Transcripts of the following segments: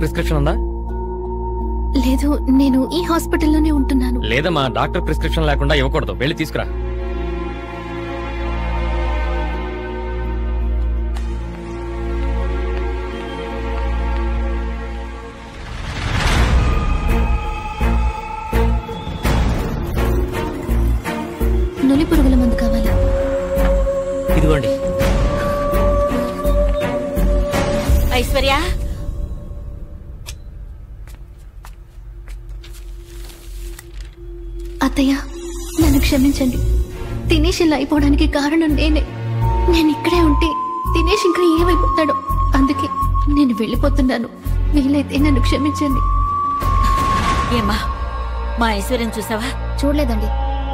Prescription ఉందా లేదు నేను ఈ హాస్పిటల్లోనే ఉంటున్నాను లేదమ్మా డాక్టర్ ప్రిస్క్రిప్షన్ లేకుండా ఇవ్వకూడదు వెళ్ళి తీసుకురా నులి పురుగుల మందు కావాలి ఇదిగోండి ఐశ్వర్య అత్తయ్య నన్ను క్షమించండి దినేష్ ఇలా అయిపోవడానికి కారణం నేనే నేను ఇక్కడే ఉంటే దినేష్ ఇంకా ఏమైపోతాడో అందుకే నేను వెళ్ళిపోతున్నాను వీలైతే నన్ను క్షమించండి ఏమ్మా మా ఐశ్వర్యం చూసావా చూడలేదండి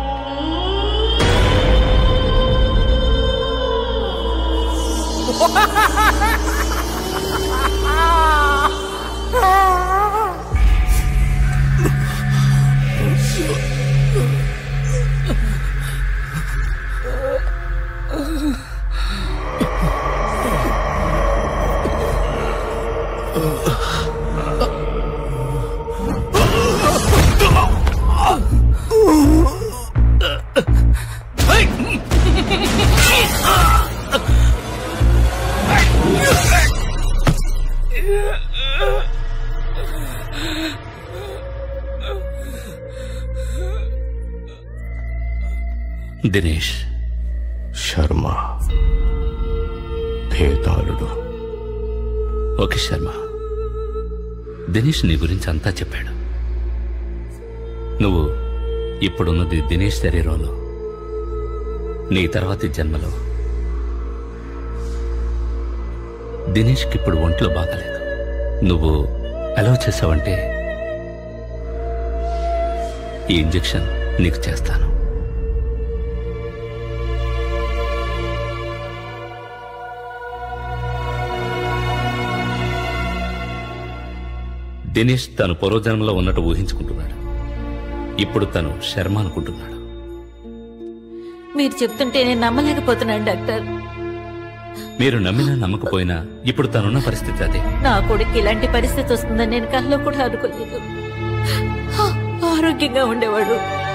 దినేష్ శర్మ భేతాళుడు ఓకే శర్మ దినేష్ నీ గురించి అంతా చెప్పాడు నువ్వు ఇప్పుడున్నది దినేష్ శరీరంలో నీ తర్వాతి జన్మలో దినేష్కి ఇప్పుడు ఒంట్లో బాగాలేదు నువ్వు అలౌ చేసావంటే ఈ ఇంజెక్షన్ నీకు చేస్తాను దినేష్ తను పూర్వజన్మలో ఉన్నట్టు ఊహించుకుంటున్నాడు ఇప్పుడు తను శర్మ అనుకుంటున్నాడు మీరు చెప్తుంటే నేను నమ్మలేకపోతున్నాను డాక్టర్ మీరు నమ్మినా నమ్మకపోయినా ఇప్పుడు తనున్న పరిస్థితి అదే నా కొడుకు ఇలాంటి పరిస్థితి వస్తుందని నేను కల్లో కూడా అనుకోలేదు హా, ఆరోగ్యంగా ఉండేవాడు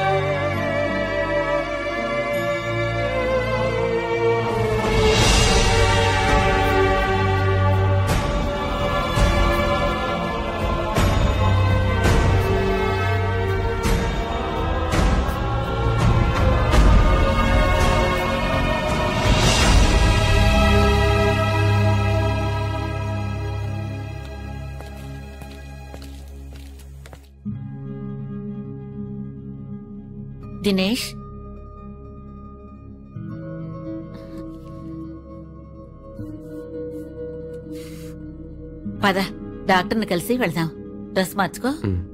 దినేష్ పద డాక్టర్ని కలిసి వెళ్దాం డ్రెస్ మార్చుకో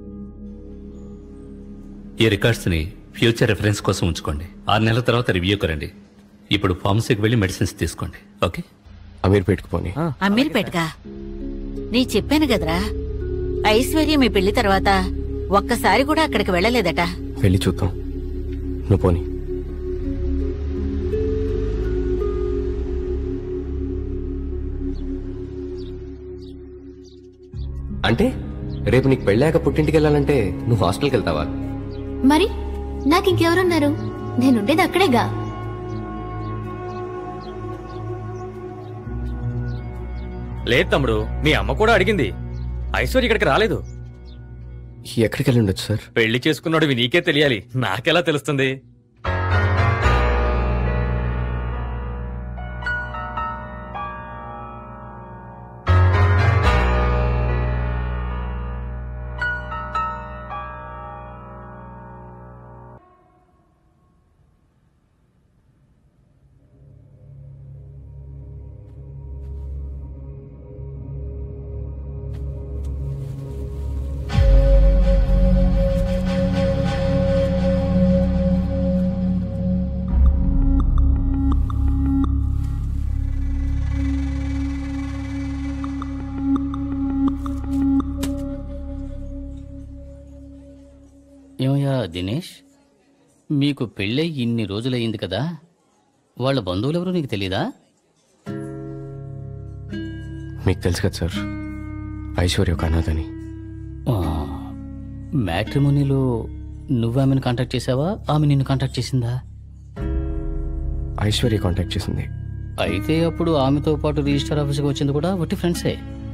ఈ రికార్డ్స్ ని ఫ్యూచర్ రెఫరెన్స్ కోసం ఉంచుకోండి ఆరు నెలల తర్వాత రివ్యూకి రండి ఇప్పుడు ఫార్మసీకి వెళ్ళి మెడిసిన్స్ తీసుకోండి ఓకే అమీర్పేట్కి పోని అమీర్పేటగా నీ చెప్పాను కదరా ఐశ్వర్య మీ పెళ్లి తర్వాత ఒక్కసారి కూడా అక్కడికి వెళ్ళలేదట వెళ్ళి చూద్దాం నువ్వు పోని అంటే రేపు నీకు పెళ్ళాక పుట్టింటికి వెళ్ళాలంటే నువ్వు హాస్టల్కి వెళ్తావా మరి నాకు ఇంకెవరున్నారు నేనుండేది అక్కడేగా లేదు తమ్ముడు మీ అమ్మ కూడా అడిగింది ఐశ్వర్య ఇక్కడికి రాలేదు ఎక్కడికి వెళ్ళి ఉండొచ్చు సార్ పెళ్లి చేసుకున్నాడు నీకే తెలియాలి నాకెలా తెలుస్తుంది ఏమయ్యా దినేష్ మీకు పెళ్ళై ఇన్ని రోజులయ్యింది కదా వాళ్ళ బంధువులెవరూ నీకు తెలీదా మీకు తెలుసు కదా సార్ ఐశ్వర్య ఒక అనాథని మ్యాట్రిమోనీలో నువ్వు ఆమెను కాంటాక్ట్ చేసావా ఆమె నిన్ను కాంటాక్ట్ చేసిందా ఐశ్వర్య కాంటాక్ట్ చేసింది అయితే అప్పుడు ఆమెతో పాటు రిజిస్టర్ ఆఫీస్కి వచ్చింది కూడా వట్టి ఫ్రెండ్సే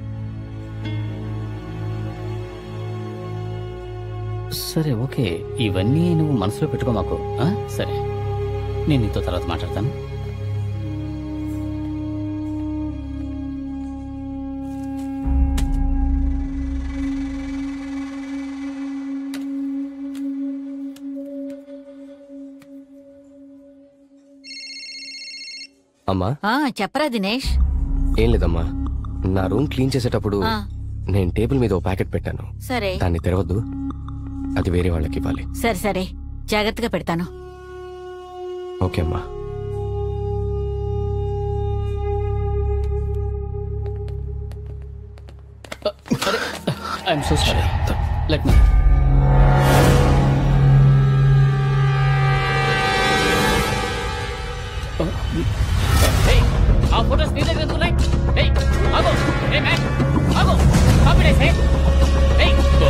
సరే ఓకే ఇవన్నీ నువ్వు మనసులో పెట్టుకో మాకు ఆ? సరే నేను నీతో తర్వాత మాట్లాడతాను అమ్మా ఆ చెప్పరా దినేష్ ఏం లేదమ్మా నా రూమ్ క్లీన్ చేసేటప్పుడు ఆ. నేను టేబుల్ మీద ఓ ప్యాకెట్ పెట్టాను సరే దాన్ని తెరవద్దు అది వేరే వాళ్ళకి ఇవ్వాలి సరే సరే జాగ్రత్తగా పెడతాను ఓకే అమ్మా I'm so sorry let me ఆ ఫోటోస్ నీ దగ్గర ఎందుకు ఉన్నాయి ఏయ్, ఆగు. ఏయ్, మ్యాన్, ఆగు. ఆపిడేసేయ్. ఏయ్.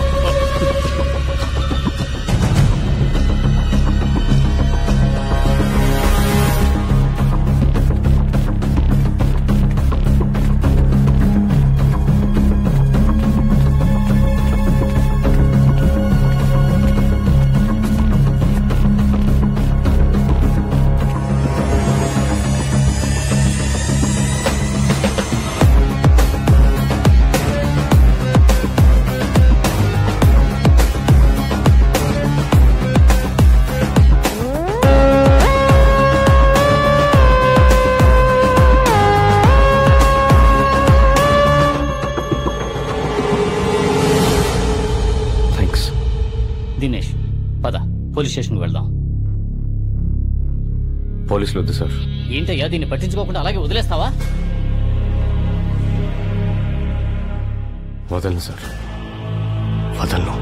థ్యాంక్స్ దినేష్ పద పోలీస్ స్టేషన్కి వెళ్దాం పోలీసులు వద్దు సార్ ఏంటయ్యా దీన్ని పట్టించుకోకుండా అలాగే వదిలేస్తావా వదలను సార్ వదలను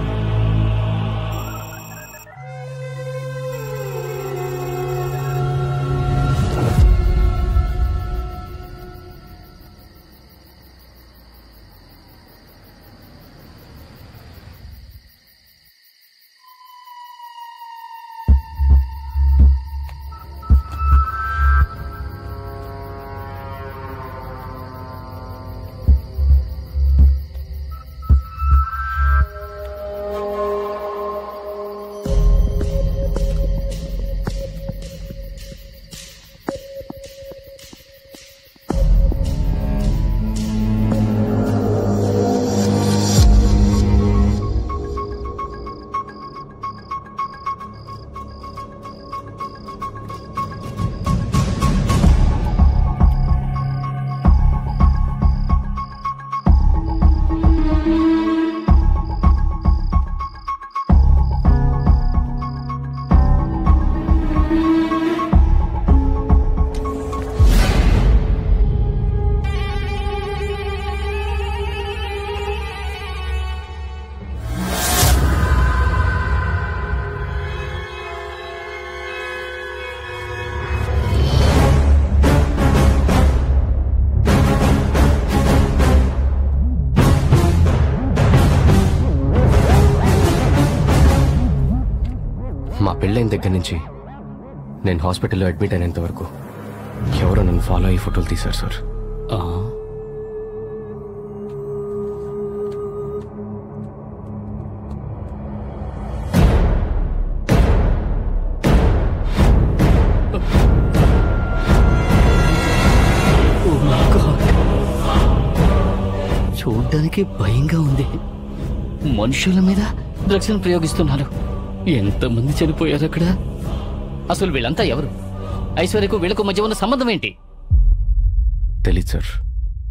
మా పెళ్ళైన దగ్గర నుంచి నేను హాస్పిటల్లో అడ్మిట్ అయినంత వరకు ఎవరో నన్ను ఫాలో అయ్యి ఫోటోలు తీశారు సార్ ఆ, Oh my God. చూడ్డానికి భయంగా ఉంది మనుషుల మీద డ్రగ్స్ ప్రయోగిస్తున్నారు ఎంతమంది చనిపోయారు అక్కడ అసలు వీళ్ళంతా ఎవరు ఐశ్వర్యకు వీళ్ళకు మధ్య ఉన్న సంబంధం ఏంటి తెలీదు సార్